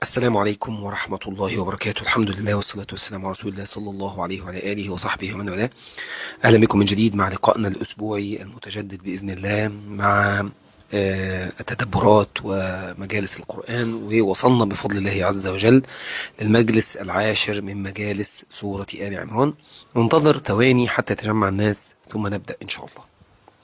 السلام عليكم ورحمة الله وبركاته الحمد لله والصلاة والسلام على رسول الله صلى الله عليه وعلى آله وصحبه ومن والاه أهلا بكم من جديد مع لقائنا الأسبوعي المتجدد بإذن الله مع التدبرات ومجالس القرآن ووصلنا بفضل الله عز وجل المجلس العاشر من مجالس سورة آل عمران ننتظر ثواني حتى يتجمع الناس ثم نبدأ إن شاء الله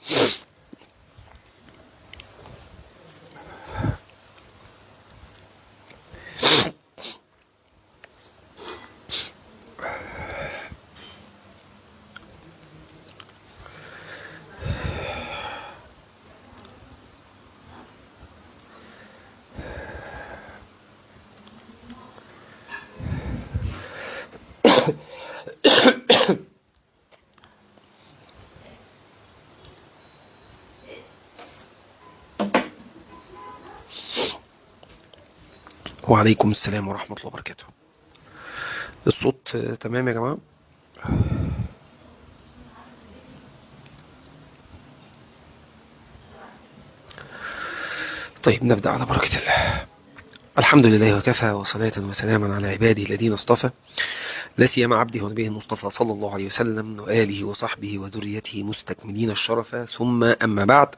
وعليكم السلام ورحمة الله وبركاته الصوت تمام يا جماعة طيب نبدأ على بركة الله الحمد لله وكفى وصلاة وسلاما على عباده الذين اصطفى لا سيما عبده ونبيه المصطفى صلى الله عليه وسلم وآله وصحبه وذريته مستكملين الشرف ثم أما بعد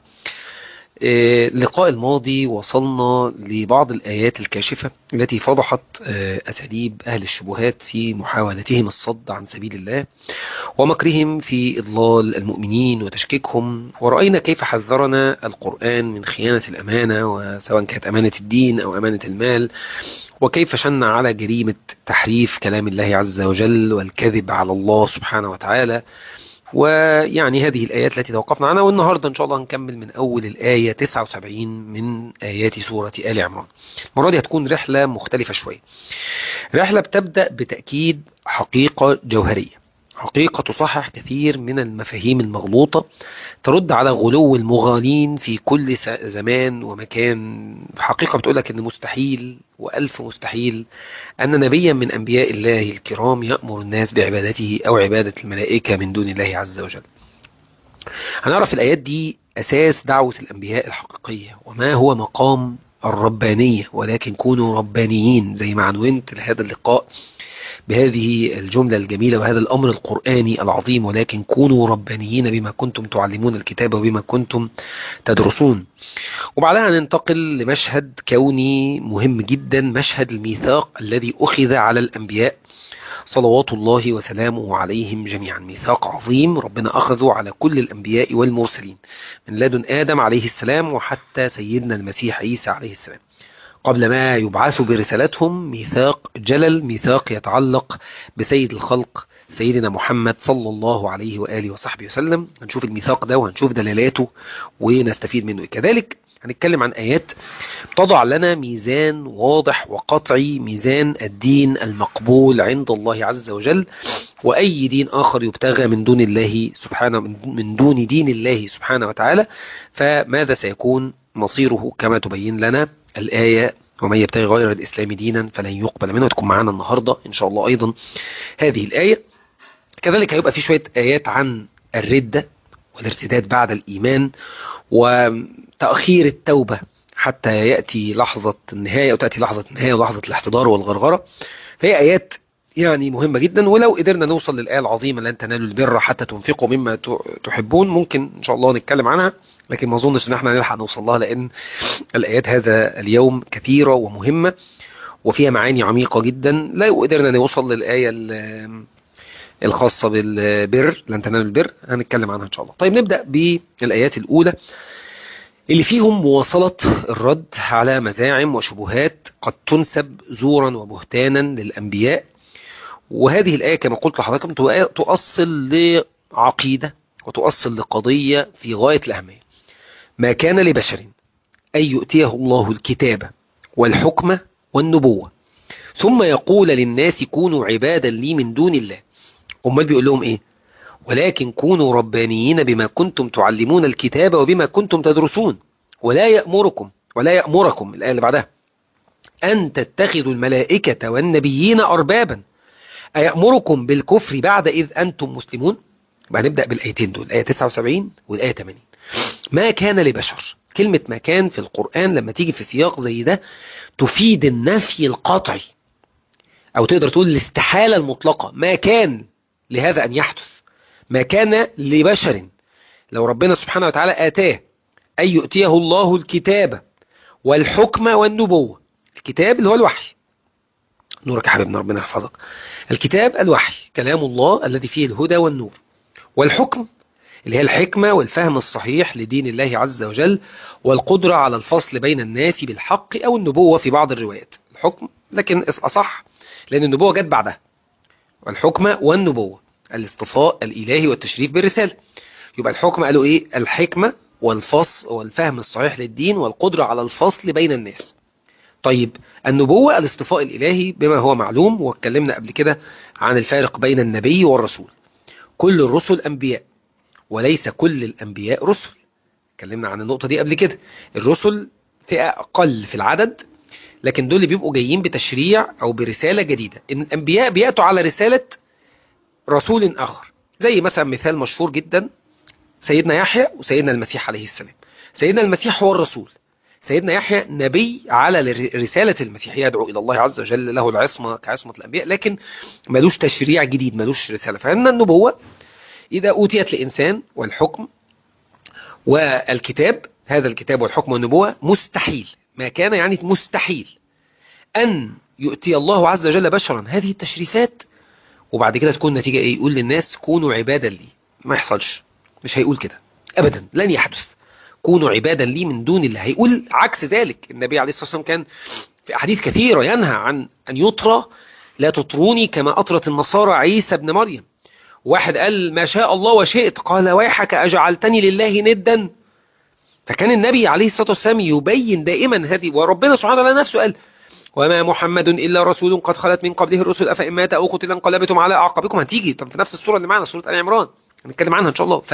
اللقاء الماضي وصلنا لبعض الآيات الكاشفة التي فضحت أساليب أهل الشبهات في محاولتهم الصد عن سبيل الله ومكرهم في إضلال المؤمنين وتشكيكهم ورأينا كيف حذرنا القرآن من خيانة الأمانة وسواء كانت أمانة الدين أو أمانة المال وكيف شن على جريمة تحريف كلام الله عز وجل والكذب على الله سبحانه وتعالى ويعني هذه الآيات التي توقفنا عنها والنهاردة إن شاء الله هنكمل من أول الآية 79 من آيات سورة آل عمران المرة دي هتكون رحلة مختلفة شوية رحلة بتبدأ بتأكيد حقيقة جوهرية حقيقة تصحح كثير من المفاهيم المغلوطة ترد على غلو المغالين في كل زمان ومكان حقيقة بتقولك أن مستحيل وألف مستحيل أن نبيا من أنبياء الله الكرام يأمر الناس بعبادته أو عبادة الملائكة من دون الله عز وجل هنعرف الآيات دي أساس دعوة الأنبياء الحقيقية وما هو مقام الربانية ولكن كونوا ربانيين زي ما عنونت لهذا اللقاء بهذه الجملة الجميلة وهذا الأمر القرآني العظيم ولكن كونوا ربانيين بما كنتم تعلمون الكتاب وبما كنتم تدرسون وبعدها ننتقل لمشهد كوني مهم جدا مشهد الميثاق الذي أخذ على الأنبياء صلوات الله وسلامه عليهم جميعا ميثاق عظيم ربنا أخذه على كل الأنبياء والمرسلين من لدن آدم عليه السلام وحتى سيدنا المسيح عيسى عليه السلام قبل ما يبعثوا برسالتهم ميثاق جلل ميثاق يتعلق بسيد الخلق سيدنا محمد صلى الله عليه وآله وصحبه وسلم هنشوف الميثاق ده وهنشوف دلالاته ونستفيد منه كذلك هنتكلم عن آيات تضع لنا ميزان واضح وقطعي ميزان الدين المقبول عند الله عز وجل وأي دين آخر يبتغى من دون الله سبحانه من دون دين الله سبحانه وتعالى فماذا سيكون مصيره كما تبين لنا الآية ومن يبتغي غير الإسلام دينا فلن يقبل منه تكون معانا النهاردة إن شاء الله أيضا هذه الآية كذلك هيبقى في شوية آيات عن الردة والارتداد بعد الإيمان وتأخير التوبة حتى يأتي لحظة النهاية أو تأتي لحظة النهاية ولحظة الاحتضار والغرغرة فهي آيات يعني مهمة جدا ولو قدرنا نوصل للآية العظيمة لن تنالوا البر حتى تنفقوا مما تحبون ممكن إن شاء الله نتكلم عنها لكن ما أظنش إن احنا نلحق نوصل لها لأن الآيات هذا اليوم كثيرة ومهمة وفيها معاني عميقة جدا لو قدرنا نوصل للآية الخاصة بالبر لن تنالوا البر هنتكلم عنها إن شاء الله طيب نبدأ بالآيات الأولى اللي فيهم مواصلة الرد على مزاعم وشبهات قد تنسب زورا وبهتانا للأنبياء وهذه الآية كما قلت لحضراتكم تؤصل لعقيدة وتؤصل لقضية في غاية الأهمية ما كان لبشر أن يؤتيه الله الكتاب والحكم والنبوة ثم يقول للناس كونوا عبادا لي من دون الله أمال بيقول لهم إيه ولكن كونوا ربانيين بما كنتم تعلمون الكتاب وبما كنتم تدرسون ولا يأمركم ولا يأمركم الآية اللي بعدها أن تتخذوا الملائكة والنبيين أربابا أيأمركم بالكفر بعد إذ أنتم مسلمون بقى نبدأ بالآيتين دول الآية 79 والآية 80 ما كان لبشر كلمة ما كان في القرآن لما تيجي في سياق زي ده تفيد النفي القطعي أو تقدر تقول الاستحالة المطلقة ما كان لهذا أن يحدث ما كان لبشر لو ربنا سبحانه وتعالى آتاه أن يؤتيه الله الكتاب والحكم والنبوة الكتاب اللي هو الوحي نورك يا حبيبنا ربنا يحفظك الكتاب الوحي كلام الله الذي فيه الهدى والنور والحكم اللي هي الحكمة والفهم الصحيح لدين الله عز وجل والقدرة على الفصل بين الناس بالحق أو النبوة في بعض الروايات الحكم لكن أصح لأن النبوة جت بعدها والحكمة والنبوة الاصطفاء الإلهي والتشريف بالرسالة يبقى الحكم قالوا إيه الحكمة والفصل والفهم الصحيح للدين والقدرة على الفصل بين الناس طيب النبوة الاصطفاء الإلهي بما هو معلوم واتكلمنا قبل كده عن الفارق بين النبي والرسول كل الرسل أنبياء وليس كل الأنبياء رسل اتكلمنا عن النقطة دي قبل كده الرسل فئة أقل في العدد لكن دول اللي بيبقوا جايين بتشريع أو برسالة جديدة إن الأنبياء بيأتوا على رسالة رسول آخر زي مثلا مثال مشهور جدا سيدنا يحيى وسيدنا المسيح عليه السلام سيدنا المسيح هو الرسول سيدنا يحيى نبي على رسالة المسيح يدعو إلى الله عز وجل له العصمة كعصمة الأنبياء لكن ملوش تشريع جديد ملوش رسالة فإن النبوة إذا أوتيت لإنسان والحكم والكتاب هذا الكتاب والحكم والنبوة مستحيل ما كان يعني مستحيل أن يؤتي الله عز وجل بشرا هذه التشريفات وبعد كده تكون نتيجة إيه يقول للناس كونوا عبادا لي ما يحصلش مش هيقول كده أبدا لن يحدث كونوا عبادا لي من دون الله هيقول عكس ذلك النبي عليه الصلاة والسلام كان في أحاديث كثيرة ينهى عن أن يطرى لا تطروني كما أطرت النصارى عيسى ابن مريم واحد قال ما شاء الله وشئت قال ويحك أجعلتني لله ندا فكان النبي عليه الصلاة والسلام يبين دائما هذه وربنا سبحانه وتعالى نفسه قال وما محمد إلا رسول قد خلت من قبله الرسل أفإن مات أو قتل انقلبتم على أعقابكم هتيجي طب في نفس السورة اللي معنا سورة آل عمران هنتكلم عنها إن شاء الله ف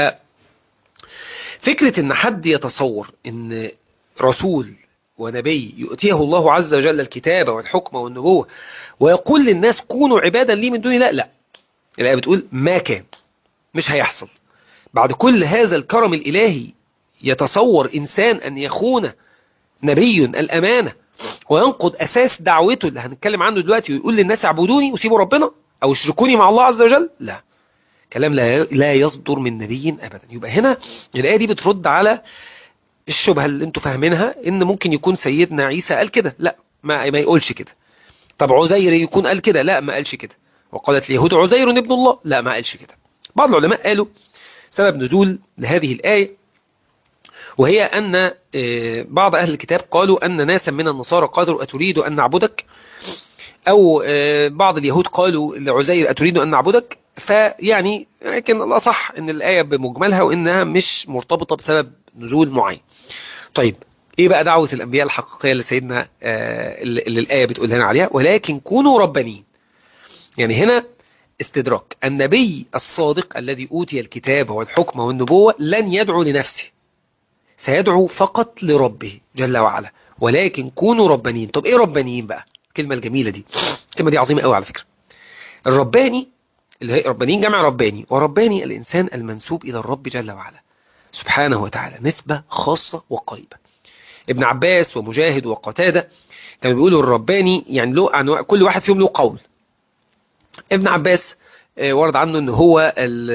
فكرة إن حد يتصور إن رسول ونبي يؤتيه الله عز وجل الكتاب والحكم والنبوة ويقول للناس كونوا عبادا لي من دون لا لا الآية بتقول ما كان مش هيحصل بعد كل هذا الكرم الإلهي يتصور إنسان أن يخون نبي الأمانة وينقض أساس دعوته اللي هنتكلم عنه دلوقتي ويقول للناس اعبدوني وسيبوا ربنا أو اشركوني مع الله عز وجل لا كلام لا لا يصدر من نبي أبدا يبقى هنا الآية دي بترد على الشبهة اللي انتوا فاهمينها ان ممكن يكون سيدنا عيسى قال كده لا ما, ما يقولش كده طب عزير يكون قال كده لا ما قالش كده وقالت اليهود عزير ابن الله لا ما قالش كده بعض العلماء قالوا سبب نزول لهذه الآية وهي أن بعض أهل الكتاب قالوا أن ناسا من النصارى قالوا أتريد أن نعبدك أو بعض اليهود قالوا لعزير أتريد أن نعبدك فيعني لكن الأصح أن الآية بمجملها وإنها مش مرتبطة بسبب نزول معين طيب ايه بقى دعوة الانبياء الحقيقية اللي سيدنا آه اللي الآية بتقول لنا عليها ولكن كونوا ربانيين يعني هنا استدراك النبي الصادق الذي أوتي الكتاب والحكم والنبوة لن يدعو لنفسه سيدعو فقط لربه جل وعلا ولكن كونوا ربانيين طب ايه ربانيين بقى الكلمة الجميلة دي الكلمة دي عظيمة قوي على فكرة الرباني اللي هي ربانيين جمع رباني ورباني الإنسان المنسوب إلى الرب جل وعلا سبحانه وتعالى نسبة خاصة وقريبة ابن عباس ومجاهد وقتادة كانوا بيقولوا الرباني يعني له أنواع كل واحد فيهم له قول ابن عباس ورد عنه ان هو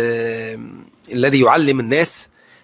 الذي يعلم الناس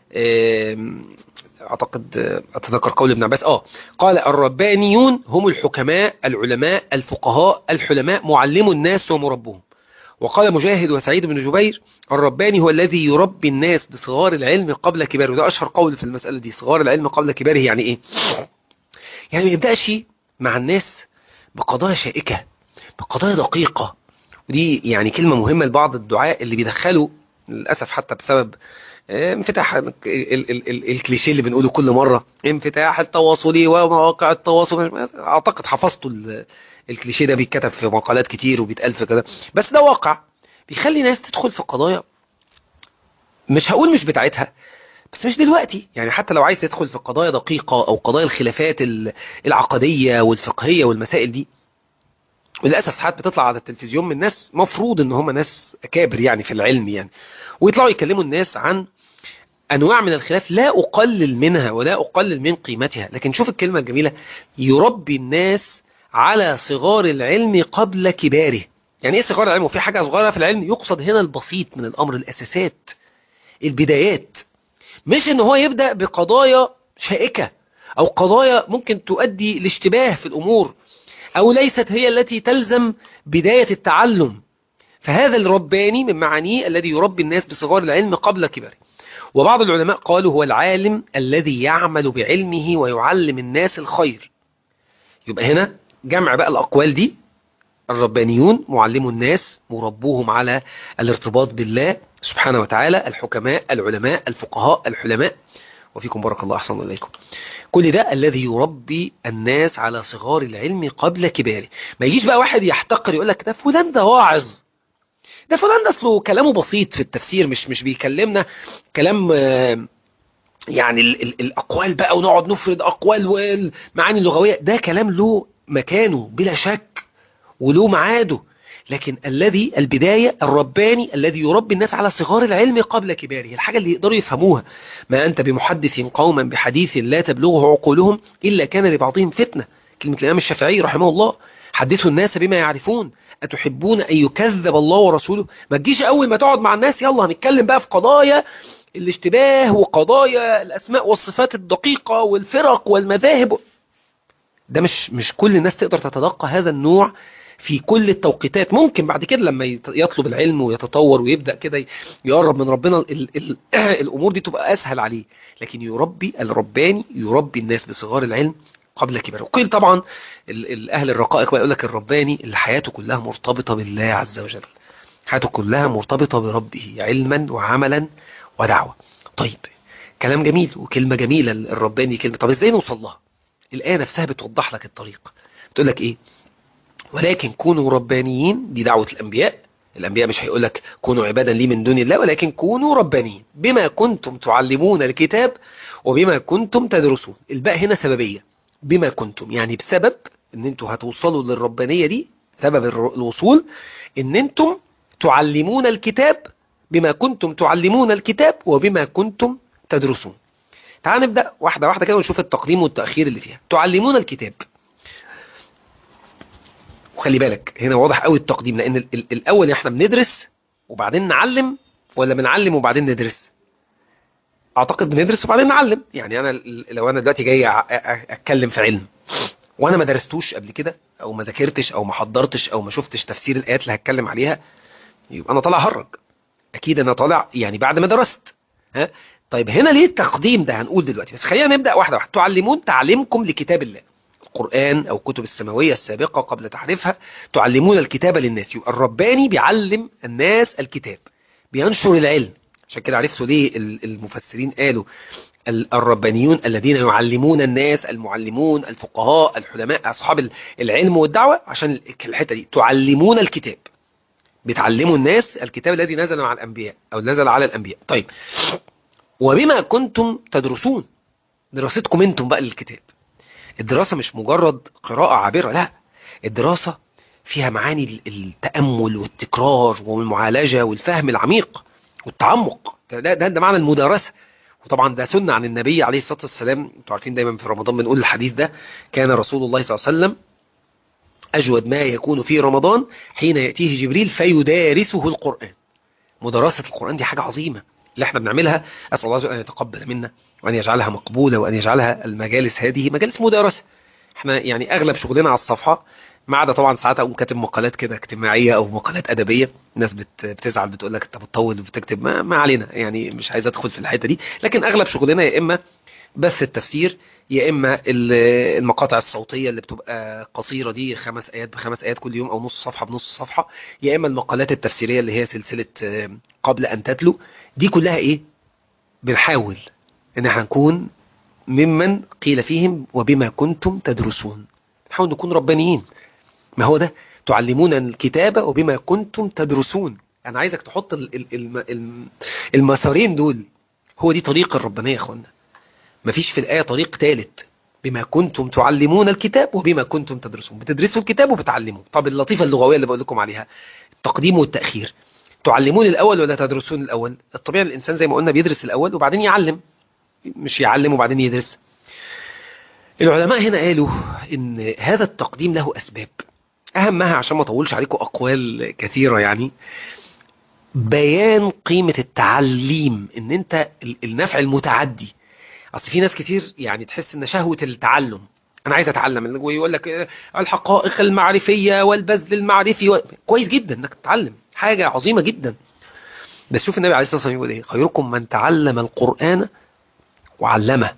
اعتقد اتذكر قول ابن عباس اه قال الربانيون هم الحكماء العلماء الفقهاء الحلماء معلم الناس ومربوهم وقال مجاهد وسعيد بن جبير الرباني هو الذي يربي الناس بصغار العلم قبل كباره وده أشهر قول في المسألة دي صغار العلم قبل كباره يعني إيه يعني ما يبدأش مع الناس بقضايا شائكة بقضايا دقيقة ودي يعني كلمة مهمة لبعض الدعاء اللي بيدخلوا للأسف حتى بسبب انفتاح ال ال ال الكليشيه اللي بنقوله كل مرة انفتاح التواصلي ومواقع التواصل اعتقد حفظتوا الكليشيه ده بيتكتب في مقالات كتير وبيتقال في كده بس ده واقع بيخلي ناس تدخل في قضايا مش هقول مش بتاعتها بس مش دلوقتي يعني حتى لو عايز تدخل في قضايا دقيقة او قضايا الخلافات العقدية والفقهية والمسائل دي وللأسف ساعات بتطلع على التلفزيون من ناس مفروض ان هم ناس اكابر يعني في العلم يعني ويطلعوا يكلموا الناس عن انواع من الخلاف لا اقلل منها ولا اقلل من قيمتها لكن شوف الكلمة الجميلة يربي الناس على صغار العلم قبل كباره يعني ايه صغار العلم وفي حاجة صغيرة في العلم يقصد هنا البسيط من الامر الاساسات البدايات مش ان هو يبدأ بقضايا شائكة او قضايا ممكن تؤدي لاشتباه في الامور او ليست هي التي تلزم بداية التعلم فهذا الرباني من معانيه الذي يربي الناس بصغار العلم قبل كبره وبعض العلماء قالوا هو العالم الذي يعمل بعلمه ويعلم الناس الخير يبقى هنا جمع بقى الأقوال دي الربانيون معلموا الناس مربوهم على الارتباط بالله سبحانه وتعالى الحكماء العلماء الفقهاء الحلماء وفيكم بارك الله أحسن إليكم كل ده الذي يربي الناس على صغار العلم قبل كباره ما يجيش بقى واحد يحتقر يقول لك ده فلان ده واعظ ده فلان ده اصله كلامه بسيط في التفسير مش مش بيكلمنا كلام يعني ال ال الاقوال بقى ونقعد نفرد اقوال والمعاني اللغويه ده كلام له مكانه بلا شك وله ميعاده لكن الذي البداية الرباني الذي يربي الناس على صغار العلم قبل كباره الحاجة اللي يقدروا يفهموها ما أنت بمحدث قوما بحديث لا تبلغه عقولهم إلا كان لبعضهم فتنة كلمة الإمام الشافعي رحمه الله حدثوا الناس بما يعرفون أتحبون أن يكذب الله ورسوله ما تجيش أول ما تقعد مع الناس يلا هنتكلم بقى في قضايا الاشتباه وقضايا الأسماء والصفات الدقيقة والفرق والمذاهب ده مش مش كل الناس تقدر تتلقى هذا النوع في كل التوقيتات ممكن بعد كده لما يطلب العلم ويتطور ويبدأ كده يقرب من ربنا ال ال الأمور دي تبقى أسهل عليه لكن يربي الرباني يربي الناس بصغار العلم قبل كبره وقيل طبعا الأهل الرقائق بقى يقول لك الرباني اللي حياته كلها مرتبطة بالله عز وجل حياته كلها مرتبطة بربه علما وعملا ودعوة طيب كلام جميل وكلمة جميلة الرباني كلمة طب ازاي نوصل لها الآية نفسها بتوضح لك الطريق بتقول لك ايه ولكن كونوا ربانيين دي دعوة الأنبياء الأنبياء مش هيقول لك كونوا عبادا لي من دون الله ولكن كونوا ربانيين بما كنتم تعلمون الكتاب وبما كنتم تدرسون الباء هنا سببية بما كنتم يعني بسبب ان انتوا هتوصلوا للربانية دي سبب الوصول ان انتم تعلمون الكتاب بما كنتم تعلمون الكتاب وبما كنتم تدرسون تعال نبدأ واحدة واحدة كده ونشوف التقديم والتأخير اللي فيها تعلمون الكتاب وخلي بالك هنا واضح قوي التقديم لان ال ال الاول احنا بندرس وبعدين نعلم ولا بنعلم وبعدين ندرس اعتقد بندرس وبعدين نعلم يعني انا لو انا دلوقتي جاي اتكلم في علم وانا ما درستوش قبل كده او ما ذاكرتش او ما حضرتش او ما شفتش تفسير الايات اللي هتكلم عليها يبقى انا طالع هرج اكيد انا طالع يعني بعد ما درست ها طيب هنا ليه التقديم ده هنقول دلوقتي بس خلينا نبدا واحده واحده تعلمون تعليمكم لكتاب الله القرآن أو الكتب السماوية السابقة قبل تحريفها تعلمون الكتاب للناس يبقى الرباني بيعلم الناس الكتاب بينشر العلم عشان كده عرفتوا ليه المفسرين قالوا الربانيون الذين يعلمون الناس المعلمون الفقهاء الحلماء أصحاب العلم والدعوة عشان الحتة دي تعلمون الكتاب بتعلموا الناس الكتاب الذي نزل مع الأنبياء أو نزل على الأنبياء طيب وبما كنتم تدرسون دراستكم انتم بقى للكتاب الدراسة مش مجرد قراءة عابرة لا الدراسة فيها معاني التأمل والتكرار والمعالجة والفهم العميق والتعمق ده, ده, ده معنى المدارسة وطبعا ده سنة عن النبي عليه الصلاة والسلام انتوا عارفين دايما في رمضان بنقول الحديث ده كان رسول الله صلى الله عليه وسلم أجود ما يكون في رمضان حين يأتيه جبريل فيدارسه القرآن مدارسة القرآن دي حاجة عظيمة اللي احنا بنعملها أسأل الله أن يتقبل منا وأن يجعلها مقبولة وأن يجعلها المجالس هذه مجالس مدارسة احنا يعني أغلب شغلنا على الصفحة ما عدا طبعا ساعات اقوم كاتب مقالات كده اجتماعيه او مقالات ادبيه الناس بت بتزعل بتقول لك انت بتطول وبتكتب ما, ما علينا يعني مش عايز ادخل في الحته دي لكن اغلب شغلنا يا اما بس التفسير يا اما المقاطع الصوتيه اللي بتبقى قصيره دي خمس ايات بخمس ايات كل يوم او نص صفحه بنص صفحه يا اما المقالات التفسيريه اللي هي سلسله قبل ان تتلو دي كلها ايه بنحاول ان احنا نكون ممن قيل فيهم وبما كنتم تدرسون نحاول نكون ربانيين ما هو ده تعلمون الكتابة وبما كنتم تدرسون انا عايزك تحط المسارين دول هو دي طريق الربانية يا اخوانا مفيش في الآية طريق ثالث بما كنتم تعلمون الكتاب وبما كنتم تدرسون بتدرسوا الكتاب وبتعلموا طب اللطيفة اللغوية اللي بقول لكم عليها التقديم والتأخير تعلمون الاول ولا تدرسون الاول الطبيعي الانسان زي ما قلنا بيدرس الاول وبعدين يعلم مش يعلم وبعدين يدرس العلماء هنا قالوا ان هذا التقديم له اسباب اهمها عشان ما اطولش عليكم اقوال كثيره يعني بيان قيمه التعليم ان انت النفع المتعدي اصل في ناس كتير يعني تحس ان شهوه التعلم انا عايز اتعلم ويقول لك الحقائق المعرفيه والبذل المعرفي و... كويس جدا انك تتعلم حاجه عظيمه جدا بس شوف النبي عليه الصلاه والسلام يقول ايه خيركم من تعلم القران وعلمه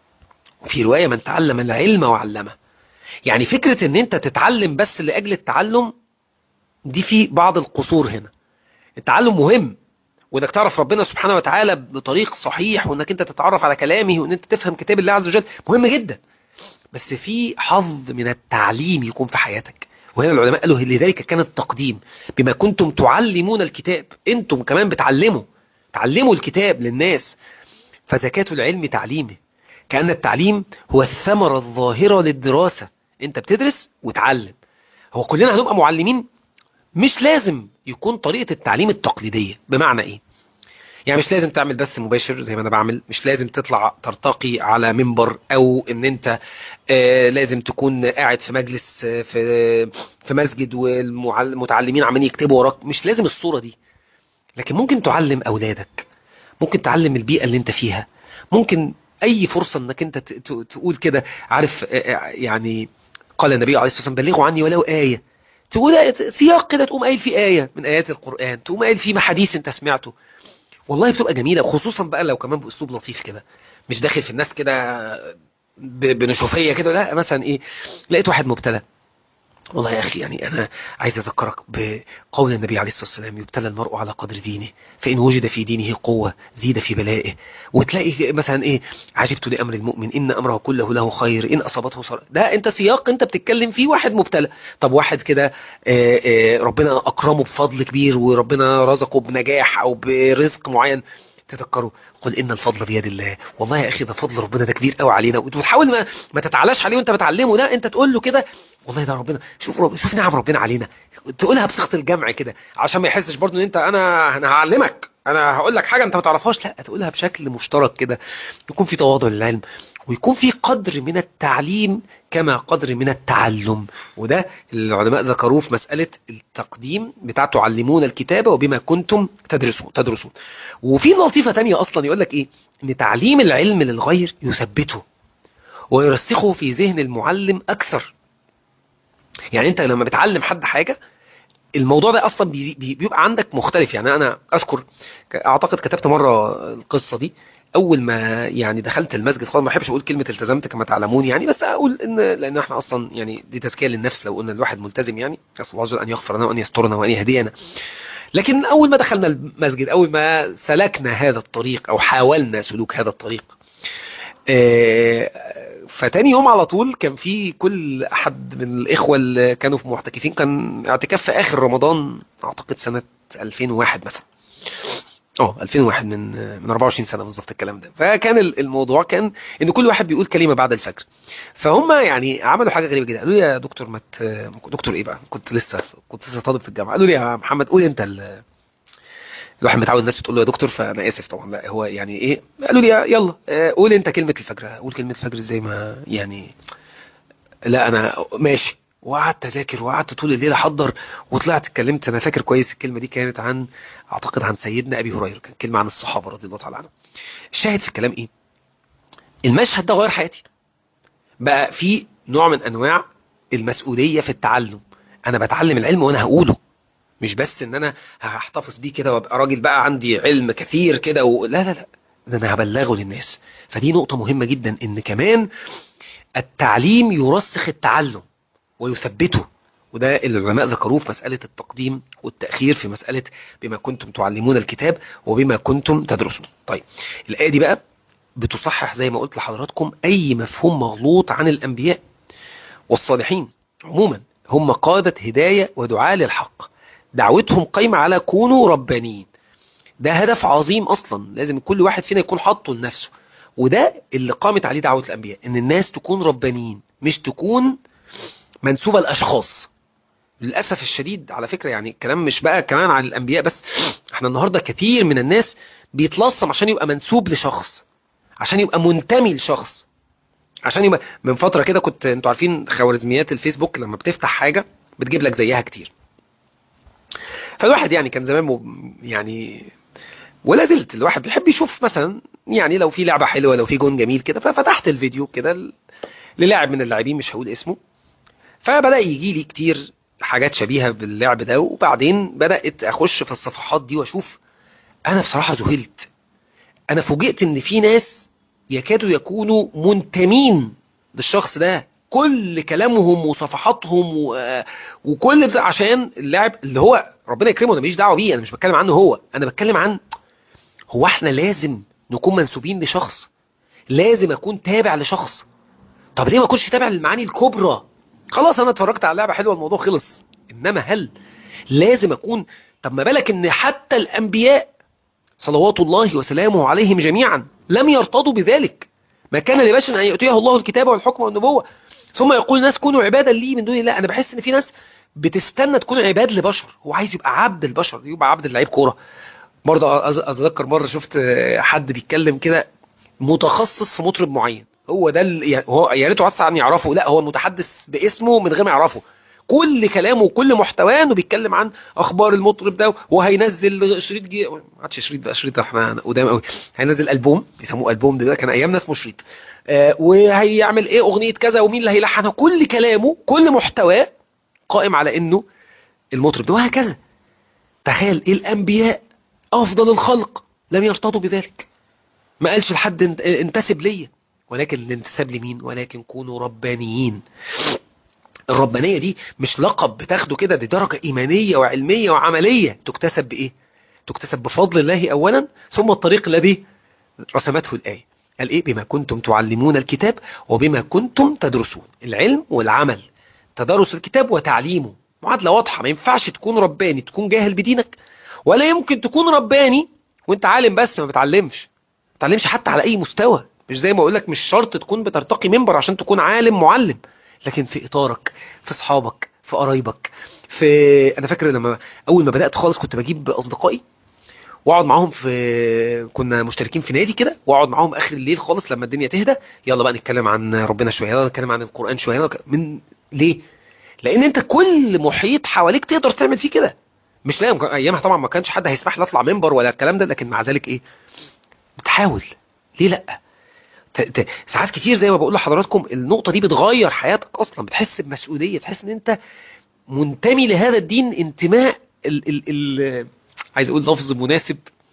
وفي روايه من تعلم العلم وعلمه يعني فكره ان انت تتعلم بس لاجل التعلم دي في بعض القصور هنا التعلم مهم وانك تعرف ربنا سبحانه وتعالى بطريق صحيح وانك انت تتعرف على كلامه وان انت تفهم كتاب الله عز وجل مهم جدا بس في حظ من التعليم يكون في حياتك وهنا العلماء قالوا لذلك كان التقديم بما كنتم تعلمون الكتاب انتم كمان بتعلموا تعلموا الكتاب للناس فزكاة العلم تعليمه كأن التعليم هو الثمرة الظاهرة للدراسة انت بتدرس وتعلم هو كلنا هنبقى معلمين مش لازم يكون طريقة التعليم التقليدية بمعنى ايه يعني مش لازم تعمل بث مباشر زي ما انا بعمل مش لازم تطلع ترتقي على منبر او ان انت آه لازم تكون قاعد في مجلس آه في في مسجد والمتعلمين عمالين يكتبوا وراك مش لازم الصورة دي لكن ممكن تعلم اولادك ممكن تعلم البيئة اللي انت فيها ممكن اي فرصة انك انت تقول كده عارف آه يعني قال النبي عليه الصلاة والسلام بلغوا عني ولو آية تقول سياق كده تقوم قايل فيه آية من آيات القرآن تقوم قايل فيه حديث انت سمعته والله بتبقى جميلة خصوصا بقى لو كمان بأسلوب لطيف كده مش داخل في الناس كده بنشوفية كده لا مثلا ايه لقيت واحد مبتلى والله يا أخي يعني أنا عايز أذكرك بقول النبي عليه الصلاة والسلام يبتلى المرء على قدر دينه فإن وجد في دينه قوة زيد في بلائه وتلاقي مثلا إيه عجبت لأمر المؤمن إن أمره كله له خير إن أصابته صار ده أنت سياق أنت بتتكلم فيه واحد مبتلى طب واحد كده ربنا أكرمه بفضل كبير وربنا رزقه بنجاح أو برزق معين تذكروا قل ان الفضل بيد الله والله يا اخي ده فضل ربنا ده كبير قوي علينا وتحاول ما, ما تتعلاش عليه وانت بتعلمه ده انت تقول له كده والله ده ربنا شوف رب شوف نعم ربنا علينا تقولها بصيغه الجمع كده عشان ما يحسش برضه ان انت انا انا هعلمك انا هقول لك حاجه انت ما تعرفهاش لا تقولها بشكل مشترك كده يكون في تواضع للعلم ويكون في قدر من التعليم كما قدر من التعلم وده العلماء ذكروه في مسألة التقديم بتاع تعلمون الكتابة وبما كنتم تدرسون تدرسون وفي لطيفة تانية أصلا يقول لك إيه إن تعليم العلم للغير يثبته ويرسخه في ذهن المعلم أكثر يعني أنت لما بتعلم حد حاجة الموضوع ده اصلا بيبقى عندك مختلف يعني انا اذكر اعتقد كتبت مره القصه دي اول ما يعني دخلت المسجد خالص ما بحبش اقول كلمه التزمت كما تعلمون يعني بس اقول ان لان احنا اصلا يعني دي تزكيه للنفس لو قلنا الواحد ملتزم يعني اسال الله عز وجل ان يغفر لنا وان يسترنا وان يهدينا لكن اول ما دخلنا المسجد اول ما سلكنا هذا الطريق او حاولنا سلوك هذا الطريق فتاني يوم على طول كان في كل احد من الاخوه اللي كانوا في معتكفين كان اعتكاف في اخر رمضان اعتقد سنه 2001 مثلا اه 2001 من من 24 سنه بالظبط الكلام ده فكان الموضوع كان ان كل واحد بيقول كلمه بعد الفجر فهم يعني عملوا حاجه غريبه جدا قالوا لي يا دكتور ما مت... دكتور ايه بقى كنت لسه كنت لسه طالب في الجامعه قالوا لي يا محمد قول انت ال... الواحد متعود الناس بتقول له يا دكتور فانا اسف طبعا لا هو يعني ايه قالوا لي يلا قول انت كلمه الفجر قول كلمه الفجر ازاي ما يعني لا انا ماشي وقعدت اذاكر وقعدت طول الليل احضر وطلعت اتكلمت انا فاكر كويس الكلمه دي كانت عن اعتقد عن سيدنا ابي هريره كانت كلمه عن الصحابه رضي الله تعالى عنهم الشاهد في الكلام ايه المشهد ده غير حياتي بقى في نوع من انواع المسؤوليه في التعلم انا بتعلم العلم وانا هقوله مش بس ان انا هحتفظ بيه كده وابقى راجل بقى عندي علم كثير كده و... لا لا لا ده انا هبلغه للناس فدي نقطه مهمه جدا ان كمان التعليم يرسخ التعلم ويثبته وده اللي العلماء ذكروه في مسألة التقديم والتأخير في مسألة بما كنتم تعلمون الكتاب وبما كنتم تدرسون طيب الآية دي بقى بتصحح زي ما قلت لحضراتكم أي مفهوم مغلوط عن الأنبياء والصالحين عموما هم قادة هداية ودعاء للحق دعوتهم قايمة على كونوا ربانيين ده هدف عظيم أصلا لازم كل واحد فينا يكون حاطه لنفسه وده اللي قامت عليه دعوة الأنبياء إن الناس تكون ربانيين مش تكون منسوبة لأشخاص للاسف الشديد على فكره يعني الكلام مش بقى كمان عن الانبياء بس احنا النهارده كتير من الناس بيتلصم عشان يبقى منسوب لشخص عشان يبقى منتمي لشخص عشان يبقى من فتره كده كنت انتوا عارفين خوارزميات الفيسبوك لما بتفتح حاجه بتجيب لك زيها كتير فالواحد يعني كان زمان م- يعني ولا زلت الواحد بيحب يشوف مثلا يعني لو في لعبه حلوه لو في جون جميل كده ففتحت الفيديو كده ل- للاعب من اللاعبين مش هقول اسمه فبدا يجي لي كتير حاجات شبيهه باللعب ده وبعدين بدات اخش في الصفحات دي واشوف انا بصراحه ذهلت انا فوجئت ان في ناس يكادوا يكونوا منتمين للشخص ده كل كلامهم وصفحاتهم و... وكل ده عشان اللاعب اللي هو ربنا يكرمه انا ماليش دعوه بيه انا مش بتكلم عنه هو انا بتكلم عن هو احنا لازم نكون منسوبين لشخص لازم اكون تابع لشخص طب ليه ما اكونش تابع للمعاني الكبرى خلاص انا اتفرجت على لعبه حلوه الموضوع خلص انما هل لازم اكون طب ما بالك ان حتى الانبياء صلوات الله وسلامه عليهم جميعا لم يرتضوا بذلك ما كان لبشر ان يؤتيه الله الكتاب والحكم والنبوه ثم يقول الناس كونوا عبادا لي من دون الله انا بحس ان في ناس بتستنى تكون عباد لبشر هو عايز يبقى عبد البشر يبقى عبد اللعيب كوره برضه أز- اتذكر مره شفت حد بيتكلم كده متخصص في مطرب معين هو ده ال- يعني هو يا ريته اصلا يعرفه لا هو المتحدث باسمه من غير ما يعرفه كل كلامه وكل محتواه انه بيتكلم عن اخبار المطرب ده وهينزل شريط جي ما عادش شريط بقى شريط احنا قدام قوي هينزل البوم بيسموه البوم دلوقتي كان ايامنا اسمه شريط آه وهيعمل ايه اغنيه كذا ومين اللي هيلحنها كل كلامه كل محتواه قائم على انه المطرب ده وهكذا تخيل الانبياء افضل الخلق لم يرتضوا بذلك ما قالش لحد انت- انتسب ليا ولكن الانتساب لمين ولكن كونوا ربانيين الربانية دي مش لقب بتاخده كده دي درجة إيمانية وعلمية وعملية تكتسب بإيه؟ تكتسب بفضل الله أولا ثم الطريق الذي رسمته الآية قال إيه؟ بما كنتم تعلمون الكتاب وبما كنتم تدرسون العلم والعمل تدرس الكتاب وتعليمه معادلة واضحة ما ينفعش تكون رباني تكون جاهل بدينك ولا يمكن تكون رباني وانت عالم بس ما بتعلمش ما بتعلمش حتى على أي مستوى مش زي ما أقول لك مش شرط تكون بترتقي منبر عشان تكون عالم معلم لكن في اطارك في اصحابك في قرايبك في انا فاكر لما اول ما بدات خالص كنت بجيب اصدقائي واقعد معاهم في كنا مشتركين في نادي كده واقعد معاهم اخر الليل خالص لما الدنيا تهدى يلا بقى نتكلم عن ربنا شويه يلا نتكلم عن القران شويه يلا من ليه لان انت كل محيط حواليك تقدر تعمل فيه كده مش لاقي ايامها طبعا ما كانش حد هيسمح لي اطلع منبر ولا الكلام ده لكن مع ذلك ايه بتحاول ليه لا ت- ت- ساعات كتير زي ما بقول لحضراتكم النقطة دي بتغير حياتك أصلا بتحس بمسؤولية تحس إن أنت منتمي لهذا الدين انتماء ال ال ال عايز أقول لفظ مناسب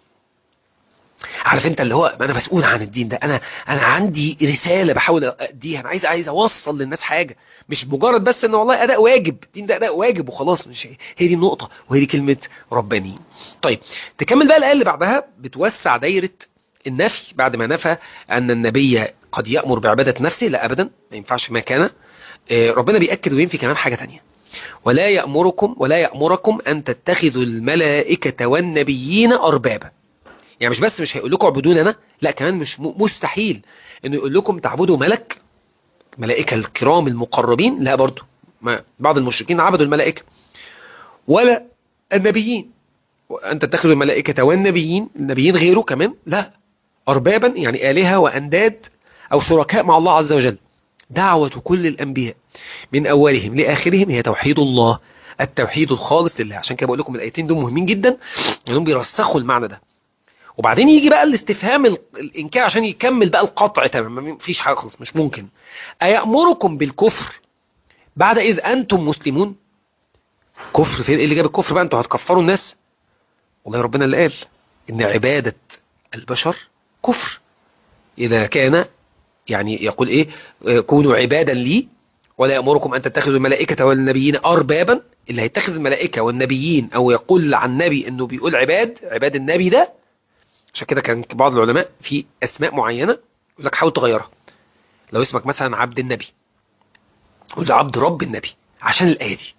عارف انت اللي هو انا مسؤول عن الدين ده انا انا عندي رساله بحاول اديها انا عايز عايز اوصل للناس حاجه مش مجرد بس ان والله اداء واجب الدين ده اداء واجب وخلاص مش هي دي النقطه وهي دي كلمه ربانيين طيب تكمل بقى الايه اللي بعدها بتوسع دايره النفي بعد ما نفى ان النبي قد يامر بعباده نفسه لا ابدا ما ينفعش ما كان آه، ربنا بياكد وينفي كمان حاجه تانية ولا يامركم ولا يامركم ان تتخذوا الملائكه والنبيين اربابا يعني مش بس مش هيقول لكم اعبدوني انا لا كمان مش م- مستحيل انه يقول لكم تعبدوا ملك الملائكه الكرام المقربين لا برضو ما بعض المشركين عبدوا الملائكه ولا النبيين وان تتخذوا الملائكه والنبيين النبيين غيره كمان لا اربابا يعني الهه وانداد او شركاء مع الله عز وجل دعوه كل الانبياء من اولهم لاخرهم هي توحيد الله التوحيد الخالص لله عشان كده بقول لكم الايتين دول مهمين جدا انهم بيرسخوا المعنى ده وبعدين يجي بقى الاستفهام ال- الانكار عشان يكمل بقى القطع تماما ما فيش حاجه خالص مش ممكن ايامركم بالكفر بعد اذ انتم مسلمون كفر فين ايه اللي جاب الكفر بقى انتوا هتكفروا الناس والله ربنا اللي قال ان عباده البشر كفر اذا كان يعني يقول ايه آه، كونوا عبادا لي ولا يامركم ان تتخذوا الملائكه والنبيين اربابا اللي هيتخذ الملائكه والنبيين او يقول عن نبي انه بيقول عباد عباد النبي ده عشان كده كان بعض العلماء في اسماء معينه يقول لك حاول تغيرها لو اسمك مثلا عبد النبي قول عبد رب النبي عشان الايه دي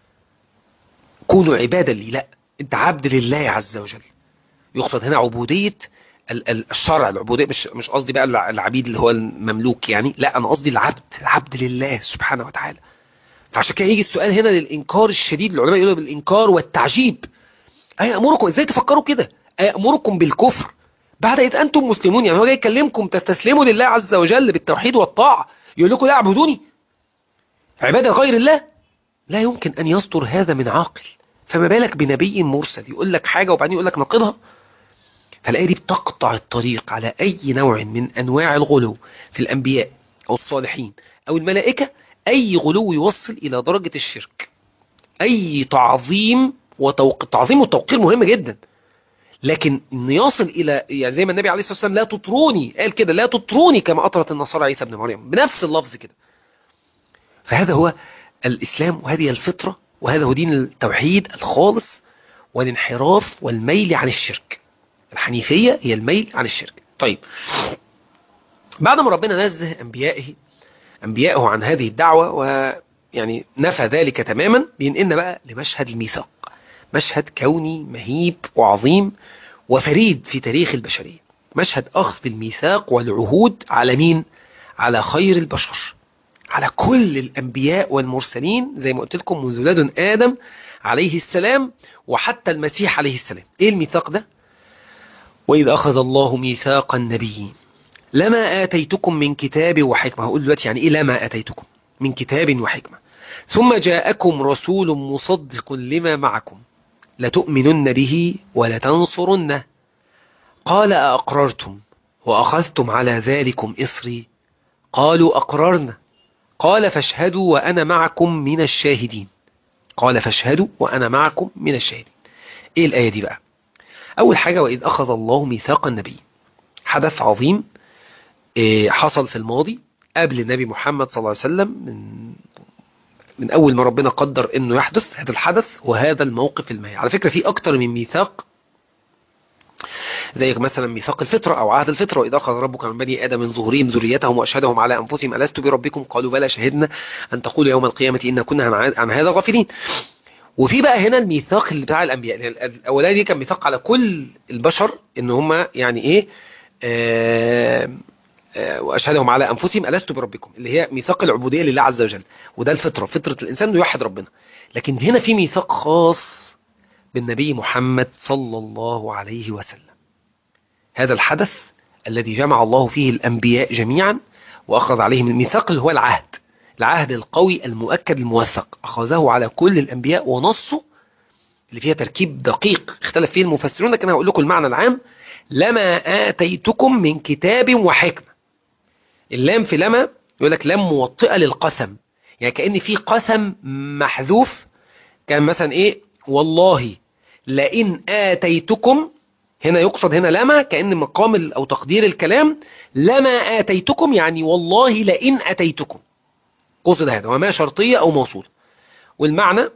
كونوا عبادا لي لا انت عبد لله عز وجل يقصد هنا عبوديه ال- ال- الشرع العبوديه مش مش قصدي بقى الع- العبيد اللي هو المملوك يعني لا انا قصدي العبد العبد لله سبحانه وتعالى عشان كده يجي السؤال هنا للإنكار الشديد العلماء يقولوا بالإنكار والتعجيب أيأمركم إزاي تفكروا كده أيأمركم بالكفر بعد إذ أنتم مسلمون يعني هو جاي يكلمكم تستسلموا لله عز وجل بالتوحيد والطاعة يقول لكم لا اعبدوني عبادة غير الله لا يمكن أن يصدر هذا من عاقل فما بالك بنبي مرسل يقول لك حاجة وبعدين يقول لك نقضها فالآية دي بتقطع الطريق على أي نوع من أنواع الغلو في الأنبياء أو الصالحين أو الملائكة أي غلو يوصل إلى درجة الشرك أي تعظيم وتوق... تعظيم وتوقير مهم جدا لكن ان يصل الى يعني زي ما النبي عليه الصلاه والسلام لا تطروني قال كده لا تطروني كما اطرت النصارى عيسى ابن مريم بنفس اللفظ كده فهذا هو الاسلام وهذه الفطره وهذا هو دين التوحيد الخالص والانحراف والميل عن الشرك الحنيفيه هي الميل عن الشرك طيب بعد ما ربنا نزه انبيائه انبيائه عن هذه الدعوه ويعني نفى ذلك تماما بينقلنا بقى لمشهد الميثاق مشهد كوني مهيب وعظيم وفريد في تاريخ البشرية مشهد أخذ الميثاق والعهود على مين؟ على خير البشر على كل الأنبياء والمرسلين زي ما قلت لكم منذ لدن آدم عليه السلام وحتى المسيح عليه السلام إيه الميثاق ده؟ وإذ أخذ الله ميثاق النبيين لما آتيتكم من كتاب وحكمة هقول دلوقتي يعني إيه لما آتيتكم من كتاب وحكمة ثم جاءكم رسول مصدق لما معكم لتؤمنن به ولتنصرنه قال أأقررتم وأخذتم على ذلكم إصري قالوا أقررنا قال فاشهدوا وأنا معكم من الشاهدين قال فاشهدوا وأنا معكم من الشاهدين إيه الآية دي بقى أول حاجة وإذ أخذ الله ميثاق النبي حدث عظيم حصل في الماضي قبل النبي محمد صلى الله عليه وسلم من من اول ما ربنا قدر انه يحدث هذا الحدث وهذا الموقف المهي على فكرة في اكتر من ميثاق زي مثلا ميثاق الفطرة او عهد الفطرة واذا اخذ ربك من بني ادم من ظهورهم ذريتهم واشهدهم على انفسهم الست بربكم قالوا بلى شهدنا ان تقولوا يوم القيامة ان كنا عن هذا غافلين وفي بقى هنا الميثاق اللي بتاع الانبياء الاولاني دي كان ميثاق على كل البشر ان هم يعني ايه آه واشهدهم على انفسهم الست بربكم اللي هي ميثاق العبوديه لله عز وجل وده الفطره فطره الانسان انه يوحد ربنا لكن هنا في ميثاق خاص بالنبي محمد صلى الله عليه وسلم هذا الحدث الذي جمع الله فيه الانبياء جميعا واخذ عليهم الميثاق اللي هو العهد العهد القوي المؤكد الموثق اخذه على كل الانبياء ونصه اللي فيها تركيب دقيق اختلف فيه المفسرون لكن هقول لكم المعنى العام لما آتيتكم من كتاب وحكمة اللام في لما يقول لك لام موطئة للقسم يعني كأن في قسم محذوف كان مثلا ايه والله لئن آتيتكم هنا يقصد هنا لما كأن مقام أو تقدير الكلام لما آتيتكم يعني والله لئن أتيتكم قصد هذا وما شرطية أو موصول والمعنى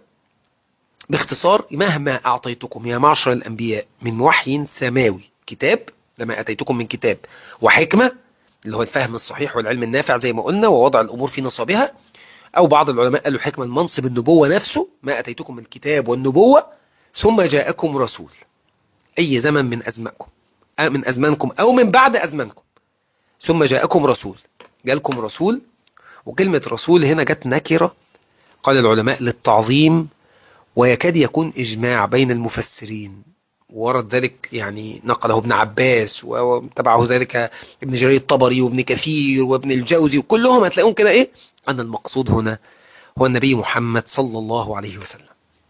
باختصار مهما أعطيتكم يا معشر الأنبياء من وحي سماوي كتاب لما أتيتكم من كتاب وحكمة اللي هو الفهم الصحيح والعلم النافع زي ما قلنا ووضع الأمور في نصابها أو بعض العلماء قالوا حكمة منصب النبوة نفسه ما أتيتكم من الكتاب والنبوة ثم جاءكم رسول أي زمن من أزمانكم من أزمانكم أو من بعد أزمانكم ثم جاءكم رسول جالكم رسول وكلمة رسول هنا جت نكرة قال العلماء للتعظيم ويكاد يكون إجماع بين المفسرين ورد ذلك يعني نقله ابن عباس وتبعه ذلك ابن جرير الطبري وابن كثير وابن الجوزي وكلهم هتلاقون كده ايه أن المقصود هنا هو النبي محمد صلى الله عليه وسلم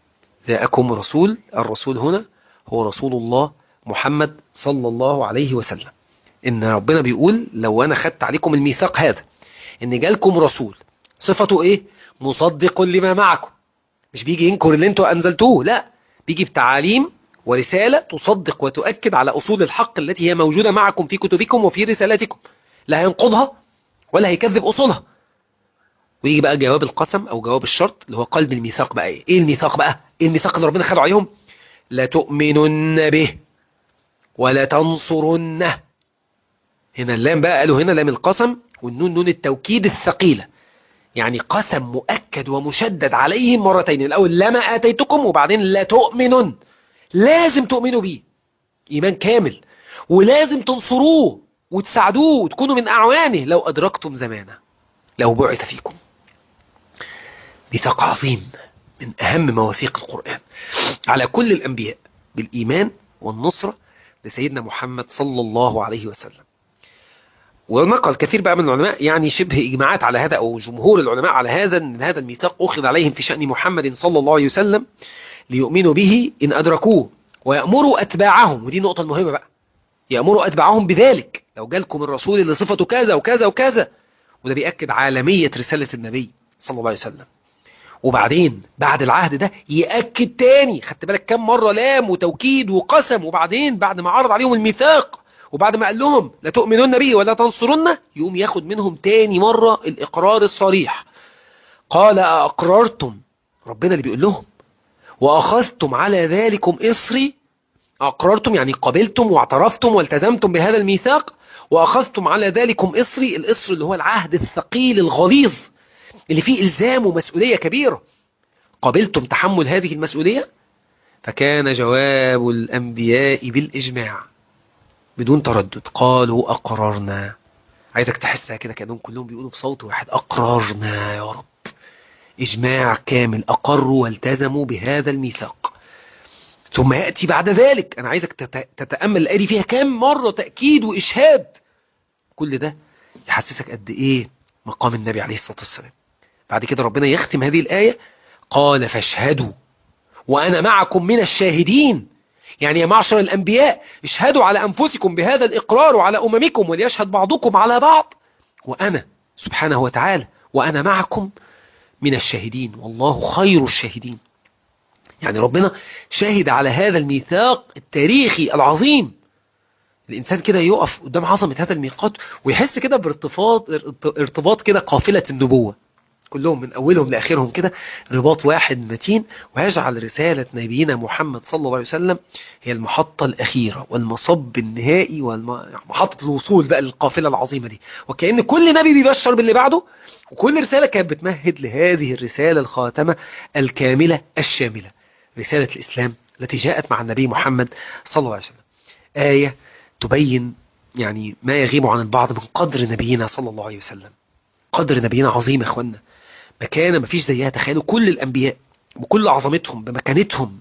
جاءكم رسول الرسول هنا هو رسول الله محمد صلى الله عليه وسلم إن ربنا بيقول لو أنا خدت عليكم الميثاق هذا إن جالكم رسول صفته إيه مصدق لما معكم مش بيجي ينكر اللي انتوا أنزلتوه لا بيجي بتعاليم ورسالة تصدق وتؤكد على أصول الحق التي هي موجودة معكم في كتبكم وفي رسالاتكم لا هينقضها ولا هيكذب أصولها ويجي بقى جواب القسم أو جواب الشرط اللي هو قلب الميثاق بقى إيه, إيه الميثاق بقى إيه الميثاق اللي ربنا خده عليهم لا تؤمنن به ولا تنصرنه هنا اللام بقى قالوا هنا لام القسم والنون نون التوكيد الثقيلة يعني قسم مؤكد ومشدد عليهم مرتين الأول لما آتيتكم وبعدين لا تؤمنن لازم تؤمنوا بيه إيمان كامل ولازم تنصروه وتساعدوه وتكونوا من أعوانه لو أدركتم زمانه لو بعث فيكم ميثاق عظيم من أهم مواثيق القرآن على كل الأنبياء بالإيمان والنصرة لسيدنا محمد صلى الله عليه وسلم ونقل كثير بقى من العلماء يعني شبه إجماعات على هذا أو جمهور العلماء على هذا أن هذا الميثاق أخذ عليهم في شأن محمد صلى الله عليه وسلم ليؤمنوا به إن أدركوه ويأمروا أتباعهم ودي النقطة المهمة بقى يأمروا أتباعهم بذلك لو جالكم الرسول اللي صفته كذا وكذا وكذا وده بيأكد عالمية رسالة النبي صلى الله عليه وسلم وبعدين بعد العهد ده يأكد تاني خدت بالك كم مرة لام وتوكيد وقسم وبعدين بعد ما عرض عليهم الميثاق وبعد ما قال لهم لا تؤمنون به ولا تنصرن يقوم ياخد منهم تاني مرة الإقرار الصريح قال أقررتم ربنا اللي بيقول لهم وأخذتم على ذلكم إصري أقررتم يعني قبلتم واعترفتم والتزمتم بهذا الميثاق وأخذتم على ذلكم إصري الإصر اللي هو العهد الثقيل الغليظ اللي فيه إلزام ومسؤولية كبيرة قبلتم تحمل هذه المسؤولية فكان جواب الأنبياء بالإجماع بدون تردد قالوا أقررنا عايزك تحسها كده كأنهم كلهم بيقولوا بصوت واحد أقررنا يا رب إجماع كامل أقروا والتزموا بهذا الميثاق ثم يأتي بعد ذلك أنا عايزك تتأمل الآية فيها كام مرة تأكيد وإشهاد كل ده يحسسك قد إيه مقام النبي عليه الصلاة والسلام بعد كده ربنا يختم هذه الآية قال فاشهدوا وأنا معكم من الشاهدين يعني يا معشر الأنبياء اشهدوا على أنفسكم بهذا الإقرار وعلى أممكم وليشهد بعضكم على بعض وأنا سبحانه وتعالى وأنا معكم من الشاهدين والله خير الشاهدين يعني ربنا شاهد على هذا الميثاق التاريخي العظيم الإنسان كده يقف قدام عظمة هذا الميقات ويحس كده بارتباط ارتباط كده قافلة النبوة كلهم من أولهم لآخرهم كده رباط واحد متين ويجعل رسالة نبينا محمد صلى الله عليه وسلم هي المحطة الأخيرة والمصب النهائي ومحطة الوصول بقى للقافلة العظيمة دي وكأن كل نبي بيبشر باللي بعده وكل رسالة كانت بتمهد لهذه الرسالة الخاتمة الكاملة الشاملة رسالة الإسلام التي جاءت مع النبي محمد صلى الله عليه وسلم آية تبين يعني ما يغيب عن البعض من قدر نبينا صلى الله عليه وسلم قدر نبينا عظيم يا اخوانا مكانه ما فيش زيها تخيلوا كل الانبياء بكل عظمتهم بمكانتهم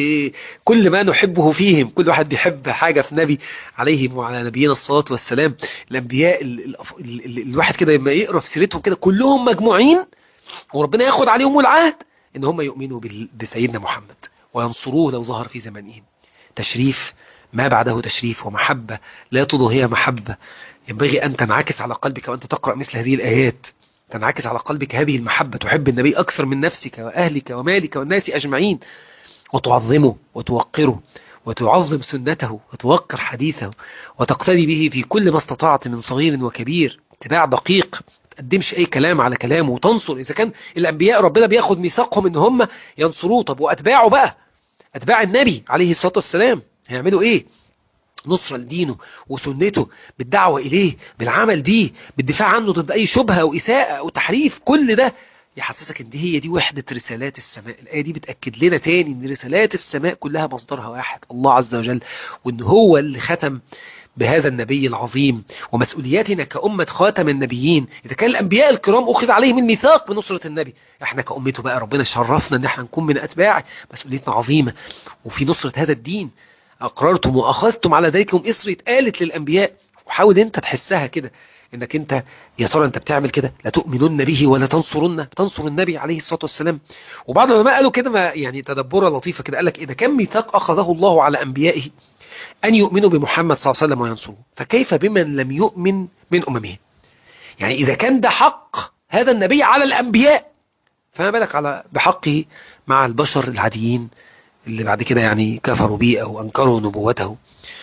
بكل ما نحبه فيهم كل واحد بيحب حاجة في نبي عليهم وعلى نبينا الصلاة والسلام الأنبياء ال ال ال الواحد كده لما يقرأ في سيرتهم كده كلهم مجموعين وربنا ياخد عليهم العهد ان هم يؤمنوا بسيدنا محمد وينصروه لو ظهر في زمانهم تشريف ما بعده تشريف ومحبة لا تضاهيها محبة ينبغي أن تنعكس على قلبك وأنت تقرأ مثل هذه الآيات تنعكس على قلبك هذه المحبة تحب النبي أكثر من نفسك وأهلك ومالك والناس أجمعين وتعظمه وتوقره وتعظم سنته وتوقر حديثه وتقتدي به في كل ما استطعت من صغير وكبير اتباع دقيق تقدمش اي كلام على كلامه وتنصر اذا كان الانبياء ربنا بياخد ميثاقهم ان هم ينصروه طب واتباعه بقى اتباع النبي عليه الصلاة والسلام هيعملوا ايه نصرة لدينه وسنته بالدعوة إليه بالعمل بيه بالدفاع عنه ضد أي شبهة أو إساءة أو تحريف كل ده يحسسك ان دي هي دي وحدة رسالات السماء الآية دي بتأكد لنا تاني ان رسالات السماء كلها مصدرها واحد الله عز وجل وان هو اللي ختم بهذا النبي العظيم ومسؤولياتنا كأمة خاتم النبيين إذا كان الأنبياء الكرام أخذ عليهم الميثاق بنصرة النبي احنا كأمته بقى ربنا شرفنا ان احنا نكون من أتباعه مسؤوليتنا عظيمة وفي نصرة هذا الدين أقررتم وأخذتم على ذلكم إصر اتقالت للأنبياء وحاول أنت تحسها كده انك انت يا ترى انت بتعمل كده لا تؤمنن به ولا تنصرن تنصر النبي عليه الصلاة والسلام وبعض العلماء قالوا كده ما يعني تدبرة لطيفة كده قال لك اذا كان ميثاق اخذه الله على انبيائه ان يؤمنوا بمحمد صلى الله عليه وسلم وينصروه فكيف بمن لم يؤمن من اممه يعني اذا كان ده حق هذا النبي على الانبياء فما بالك على بحقه مع البشر العاديين اللي بعد كده يعني كفروا به او انكروا نبوته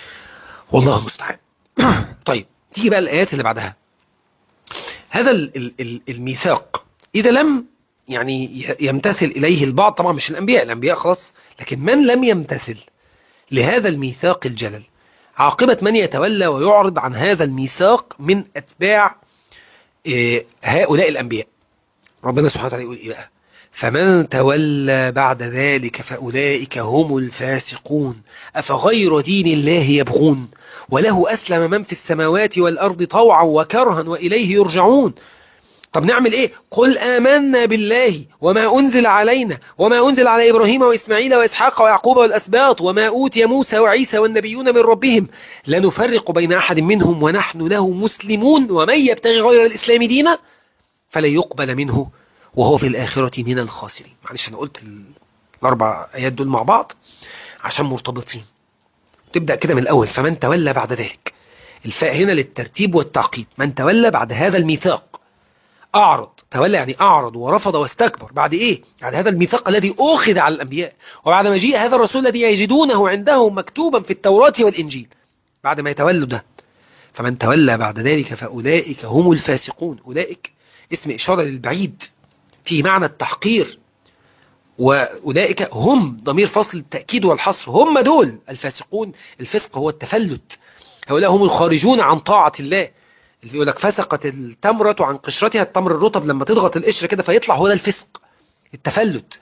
والله المستعان طيب تيجي بقى الآيات اللي بعدها هذا الميثاق إذا لم يعني يمتثل إليه البعض طبعا مش الأنبياء الأنبياء خلاص لكن من لم يمتثل لهذا الميثاق الجلل عاقبة من يتولى ويعرض عن هذا الميثاق من أتباع هؤلاء الأنبياء ربنا سبحانه وتعالى يقول إيه بقى فمن تولى بعد ذلك فأولئك هم الفاسقون أفغير دين الله يبغون وله أسلم من في السماوات والأرض طوعا وكرها وإليه يرجعون طب نعمل ايه قل آمنا بالله وما أنزل علينا وما أنزل على إبراهيم وإسماعيل وإسحاق ويعقوب والأسباط وما أوتي موسى وعيسى والنبيون من ربهم لا نفرق بين أحد منهم ونحن له مسلمون ومن يبتغي غير الإسلام دينا فلن يقبل منه وهو في الآخرة من الخاسرين معلش أنا قلت الأربع آيات دول مع بعض عشان مرتبطين تبدأ كده من الأول فمن تولى بعد ذلك الفاء هنا للترتيب والتعقيب من تولى بعد هذا الميثاق أعرض تولى يعني أعرض ورفض واستكبر بعد إيه؟ بعد هذا الميثاق الذي أخذ على الأنبياء وبعد مجيء هذا الرسول الذي يجدونه عندهم مكتوبا في التوراة والإنجيل بعد ما يتولوا ده فمن تولى بعد ذلك فأولئك هم الفاسقون أولئك اسم إشارة للبعيد في معنى التحقير وأولئك هم ضمير فصل التأكيد والحصر هم دول الفاسقون الفسق هو التفلت هؤلاء هم الخارجون عن طاعة الله اللي يقول لك فسقت التمرة عن قشرتها التمر الرطب لما تضغط القشر كده فيطلع هو ده الفسق التفلت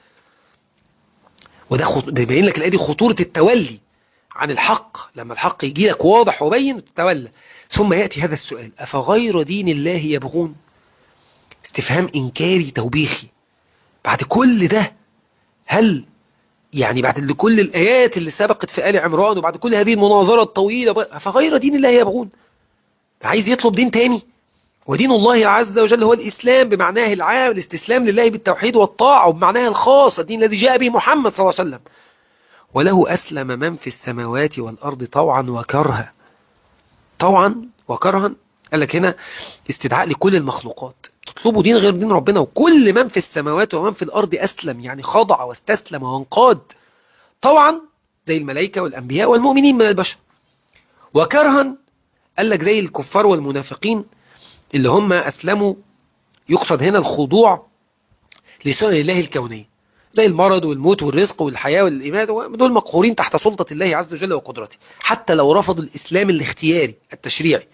وده خط... ده يبين لك الآية دي خطورة التولي عن الحق لما الحق يجي لك واضح وبين تتولى ثم يأتي هذا السؤال أفغير دين الله يبغون استفهام إنكاري توبيخي بعد كل ده هل يعني بعد كل الآيات اللي سبقت في آل عمران وبعد كل هذه المناظرة الطويلة فغير دين الله يبغون عايز يطلب دين تاني ودين الله عز وجل هو الإسلام بمعناه العام الاستسلام لله بالتوحيد والطاعة وبمعناه الخاص الدين الذي جاء به محمد صلى الله عليه وسلم وله أسلم من في السماوات والأرض طوعا وكرها طوعا وكرها قال لك هنا استدعاء لكل المخلوقات تطلبوا دين غير دين ربنا وكل من في السماوات ومن في الأرض أسلم يعني خضع واستسلم وانقاد طوعا زي الملائكة والأنبياء والمؤمنين من البشر وكرها قال لك زي الكفار والمنافقين اللي هم أسلموا يقصد هنا الخضوع لسنن الله الكونية زي المرض والموت والرزق والحياة والإيمان دول مقهورين تحت سلطة الله عز وجل وقدرته حتى لو رفضوا الإسلام الاختياري التشريعي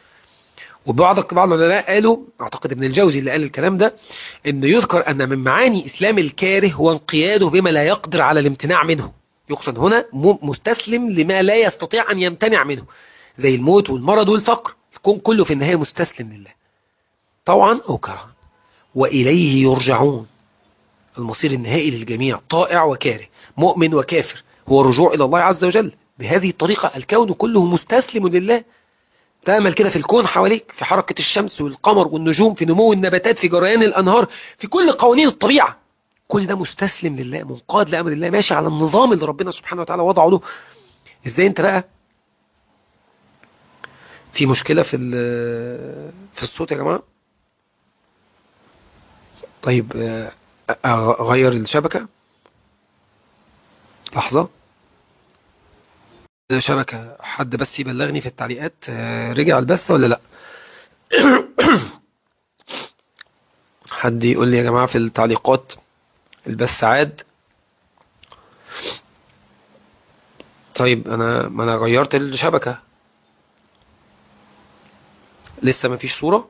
وبعض بعض العلماء قالوا اعتقد ابن الجوزي اللي قال الكلام ده انه يذكر ان من معاني اسلام الكاره هو انقياده بما لا يقدر على الامتناع منه يقصد هنا مستسلم لما لا يستطيع ان يمتنع منه زي الموت والمرض والفقر الكون كله في النهاية مستسلم لله طوعا او كرها واليه يرجعون المصير النهائي للجميع طائع وكاره مؤمن وكافر هو الرجوع الى الله عز وجل بهذه الطريقة الكون كله مستسلم لله تأمل كده في الكون حواليك في حركة الشمس والقمر والنجوم في نمو النباتات في جريان الأنهار في كل قوانين الطبيعة كل ده مستسلم لله منقاد لأمر الله ماشي على النظام اللي ربنا سبحانه وتعالى وضعه له ازاي انت بقى في مشكلة في في الصوت يا جماعة طيب اغير الشبكة لحظة شبكة حد بس يبلغني في التعليقات رجع البث ولا لا حد يقول لي يا جماعة في التعليقات البث عاد طيب انا ما انا غيرت الشبكة لسه ما فيش صورة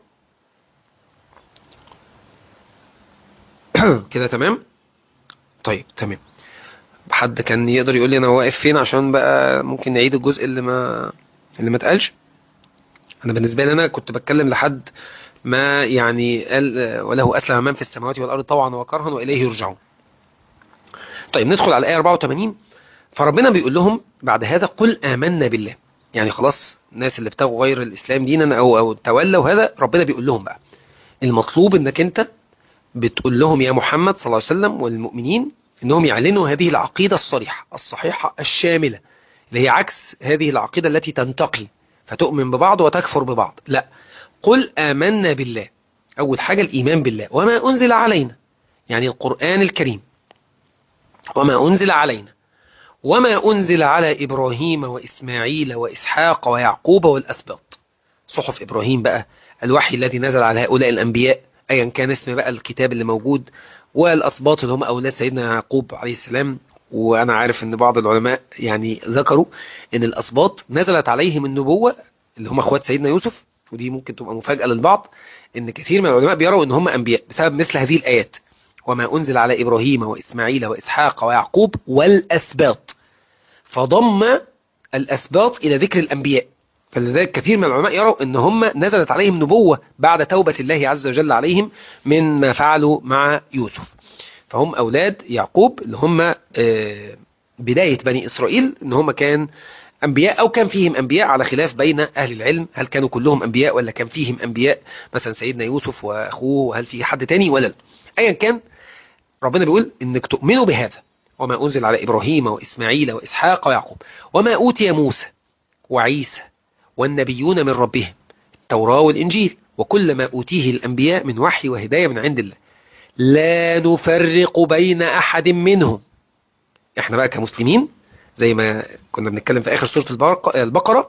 كده تمام طيب تمام حد كان يقدر يقول لي انا واقف فين عشان بقى ممكن نعيد الجزء اللي ما اللي ما اتقالش انا بالنسبه لي انا كنت بتكلم لحد ما يعني قال وله اسلم من في السماوات والارض طوعا وكرها واليه يرجعون طيب ندخل على الايه 84 فربنا بيقول لهم بعد هذا قل آمنا بالله يعني خلاص الناس اللي ابتغوا غير الاسلام دينا او او تولوا هذا ربنا بيقول لهم بقى المطلوب انك انت بتقول لهم يا محمد صلى الله عليه وسلم والمؤمنين انهم يعلنوا هذه العقيدة الصريحة الصحيحة الشاملة اللي هي عكس هذه العقيدة التي تنتقي فتؤمن ببعض وتكفر ببعض لا قل آمنا بالله أول حاجة الإيمان بالله وما أنزل علينا يعني القرآن الكريم وما أنزل علينا وما أنزل على إبراهيم وإسماعيل وإسحاق ويعقوب والأسباط صحف إبراهيم بقى الوحي الذي نزل على هؤلاء الأنبياء أيا كان اسم بقى الكتاب اللي موجود والأسباط اللي هم أولاد سيدنا يعقوب عليه السلام وأنا عارف أن بعض العلماء يعني ذكروا أن الأسباط نزلت عليهم النبوة اللي هم أخوات سيدنا يوسف ودي ممكن تبقى مفاجأة للبعض أن كثير من العلماء بيروا أن هم أنبياء بسبب مثل هذه الآيات وما أنزل على إبراهيم وإسماعيل وإسحاق ويعقوب والأسباط فضم الأسباط إلى ذكر الأنبياء فلذلك كثير من العلماء يروا ان هم نزلت عليهم نبوة بعد توبة الله عز وجل عليهم من ما فعلوا مع يوسف فهم أولاد يعقوب اللي هم آه، بداية بني إسرائيل ان هم كان أنبياء أو كان فيهم أنبياء على خلاف بين أهل العلم هل كانوا كلهم أنبياء ولا كان فيهم أنبياء مثلا سيدنا يوسف وأخوه وهل في حد تاني ولا لا أيا كان ربنا بيقول إنك تؤمنوا بهذا وما أنزل على إبراهيم وإسماعيل وإسحاق ويعقوب وما أوتي موسى وعيسى والنبيون من ربهم التوراة والإنجيل وكل ما أوتيه الأنبياء من وحي وهداية من عند الله لا نفرق بين أحد منهم احنا بقى كمسلمين زي ما كنا بنتكلم في آخر سورة البق- البقرة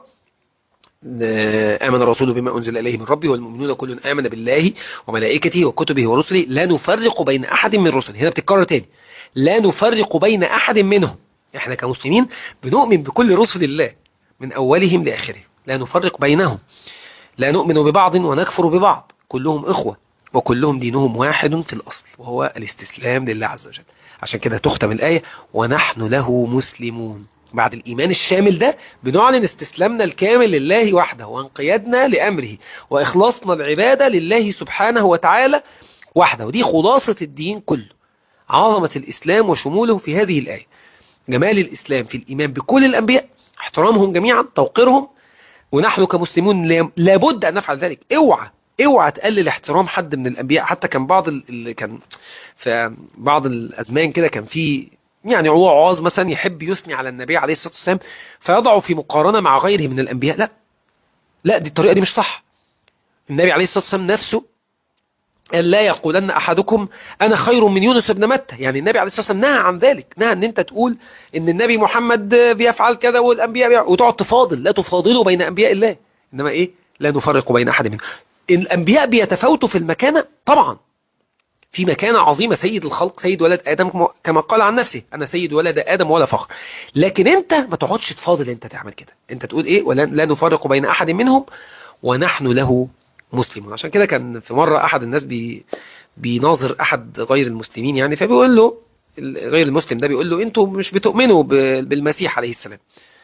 آمن الرسول بما أنزل إليه من ربه والمؤمنون كل آمن بالله وملائكته وكتبه ورسله لا نفرق بين أحد من رسله هنا بتتكرر تاني لا نفرق بين أحد منهم احنا كمسلمين بنؤمن بكل رسل الله من أولهم لآخرهم لا نفرق بينهم لا نؤمن ببعض ونكفر ببعض كلهم إخوة وكلهم دينهم واحد في الأصل وهو الاستسلام لله عز وجل عشان كده تختم الآية ونحن له مسلمون بعد الإيمان الشامل ده بنعلن استسلامنا الكامل لله وحده وانقيادنا لأمره وإخلاصنا العبادة لله سبحانه وتعالى وحده ودي خلاصة الدين كله عظمة الإسلام وشموله في هذه الآية جمال الإسلام في الإيمان بكل الأنبياء احترامهم جميعا توقيرهم ونحن كمسلمون لا- لابد أن نفعل ذلك اوعى اوعى تقلل احترام حد من الأنبياء حتى كان بعض ال- اللي كان في بعض الأزمان كده كان في يعني وعاظ مثلا يحب يثني على النبي عليه الصلاة والسلام فيضعه في مقارنة مع غيره من الأنبياء لا لا دي الطريقة دي مش صح النبي عليه الصلاة والسلام نفسه قال لا يقولن أحدكم أنا خير من يونس بن متى يعني النبي عليه الصلاة والسلام نهى عن ذلك نهى أن أنت تقول أن النبي محمد بيفعل كذا والأنبياء بيفعل وتقعد تفاضل لا تفاضلوا بين أنبياء الله إنما إيه لا نفرق بين أحد منهم الأنبياء بيتفاوتوا في المكانة طبعا في مكانة عظيمة سيد الخلق سيد ولد آدم كما- كما قال عن نفسه أنا سيد ولد آدم ولا فخر لكن أنت ما تقعدش تفاضل أنت تعمل كده أنت تقول إيه ولا لا نفرق بين أحد منهم ونحن له مسلمون عشان كده كان في مرة أحد الناس بي بيناظر أحد غير المسلمين يعني فبيقول له ال- غير المسلم ده بيقول له أنتوا مش بتؤمنوا ب- بالمسيح عليه السلام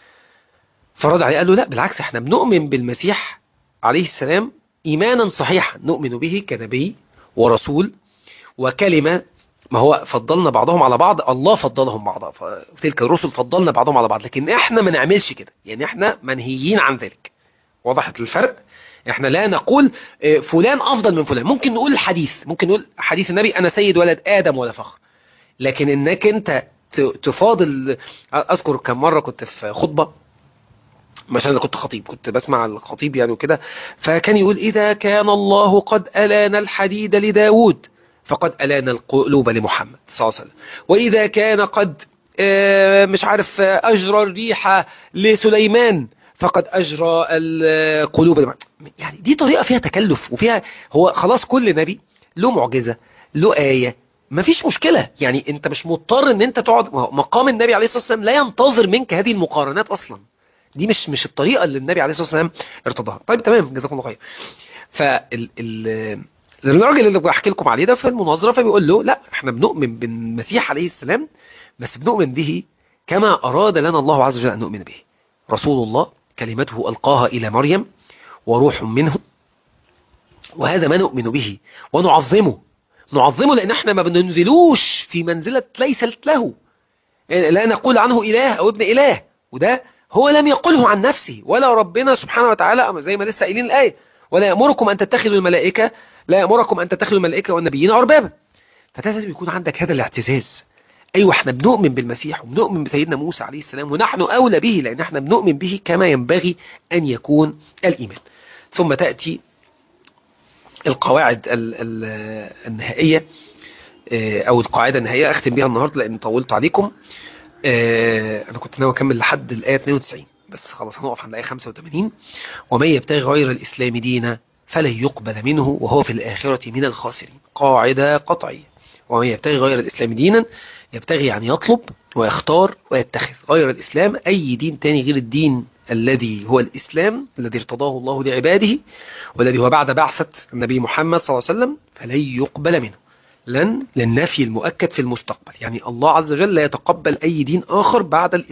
فرد عليه قال له لا بالعكس احنا بنؤمن بالمسيح عليه السلام إيمانا صحيحا نؤمن به كنبي ورسول وكلمة ما هو فضلنا بعضهم على بعض الله فضلهم بعض تلك الرسل فضلنا بعضهم على بعض لكن احنا ما نعملش كده يعني احنا منهيين عن ذلك وضحت الفرق احنا لا نقول اه، فلان افضل من فلان ممكن نقول الحديث ممكن نقول حديث النبي انا سيد ولد ادم ولا فخر لكن انك انت ت- تفاضل اذكر كم مرة كنت في خطبة عشان انا كنت خطيب كنت بسمع الخطيب يعني وكده فكان يقول اذا كان الله قد الان الحديد لداود فقد الان القلوب لمحمد صلى الله عليه وسلم واذا كان قد آه، مش عارف آه، اجرى الريح لسليمان فقد اجرى القلوب لمحمد. يعني دي طريقه فيها تكلف وفيها هو خلاص كل نبي له معجزه له ايه مفيش مشكله يعني انت مش مضطر ان انت تقعد مقام النبي عليه الصلاه والسلام لا ينتظر منك هذه المقارنات اصلا دي مش مش الطريقه اللي النبي عليه الصلاه والسلام ارتضاها طيب تمام جزاكم الله خير فال ال الراجل اللي بحكي لكم عليه ده في المناظره فبيقول له لا احنا بنؤمن بالمسيح عليه السلام بس بنؤمن به كما اراد لنا الله عز وجل ان نؤمن به رسول الله كلمته القاها الى مريم وروح منه وهذا ما نؤمن به ونعظمه نعظمه لان احنا ما بننزلوش في منزله ليست له يعني لا نقول عنه اله او ابن اله وده هو لم يقله عن نفسه ولا ربنا سبحانه وتعالى زي ما لسه قايلين الآية ولا يأمركم أن تتخذوا الملائكة لا يأمركم أن تتخذوا الملائكة والنبيين أربابا فده لازم يكون عندك هذا الاعتزاز أيوة احنا بنؤمن بالمسيح وبنؤمن بسيدنا موسى عليه السلام ونحن أولى به لأن احنا بنؤمن به كما ينبغي أن يكون الإيمان ثم تأتي القواعد ال ال النهائية آه، أو القاعدة النهائية أختم بها النهاردة لأن طولت عليكم آه، انا كنت ناوي اكمل لحد الايه 92 بس خلاص هنقف عند الايه 85 ومن يبتغي غير الاسلام دينا فلن يقبل منه وهو في الاخره من الخاسرين قاعده قطعيه ومن يبتغي غير الاسلام دينا يبتغي يعني يطلب ويختار ويتخذ غير الاسلام اي دين تاني غير الدين الذي هو الاسلام الذي ارتضاه الله لعباده والذي هو بعد بعثه النبي محمد صلى الله عليه وسلم فلن يقبل منه لن للنفي المؤكد في المستقبل يعني الله عز وجل لا يتقبل أي دين آخر بعد الإسلام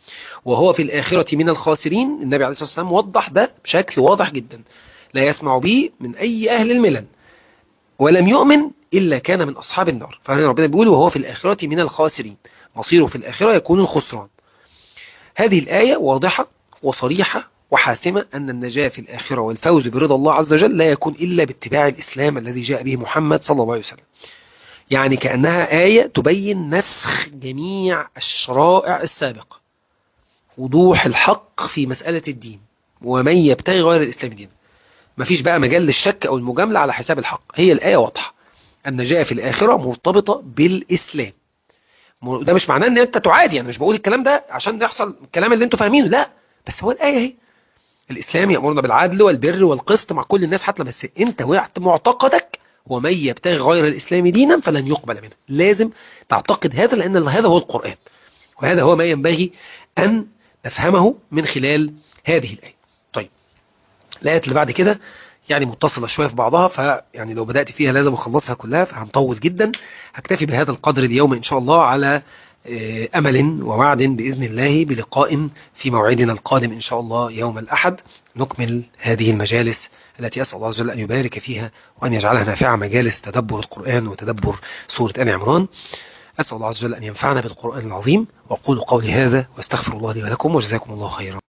وهو في الآخرة من الخاسرين النبي عليه الصلاة والسلام وضح ده بشكل واضح جدا لا يسمع به من أي أهل الملل ولم يؤمن إلا كان من أصحاب النار فهنا ربنا بيقول وهو في الآخرة من الخاسرين مصيره في الآخرة يكون الخسران هذه الآية واضحة وصريحة وحاسمة أن النجاة في الآخرة والفوز برضا الله عز وجل لا يكون إلا باتباع الإسلام الذي جاء به محمد صلى الله عليه وسلم يعني كأنها آية تبين نسخ جميع الشرائع السابقة وضوح الحق في مسألة الدين ومن يبتغي غير الإسلام دينا مفيش بقى مجال للشك أو المجاملة على حساب الحق هي الآية واضحة النجاة في الآخرة مرتبطة بالإسلام ده مش معناه ان انت تعادي انا مش بقول الكلام ده عشان يحصل الكلام اللي انتوا فاهمينه لا بس هو الآية اهي الإسلام يأمرنا بالعدل والبر والقسط مع كل الناس حتى بس انت وقعت معتقدك ومن يبتغي غير الإسلام دينا فلن يقبل منه لازم تعتقد هذا لأن هذا هو القرآن وهذا هو ما ينبغي أن نفهمه من خلال هذه الآية طيب الآيات اللي بعد كده يعني متصلة شوية في بعضها فيعني لو بدأت فيها لازم أخلصها كلها فهنطول جدا هكتفي بهذا القدر اليوم إن شاء الله على أمل ووعد بإذن الله بلقاء في موعدنا القادم إن شاء الله يوم الأحد نكمل هذه المجالس التي أسأل الله عز وجل أن يبارك فيها وأن يجعلها نافعة مجالس تدبر القرآن وتدبر سورة آل عمران أسأل الله عز وجل أن ينفعنا بالقرآن العظيم وأقول قولي هذا واستغفر الله لي ولكم وجزاكم الله خيرا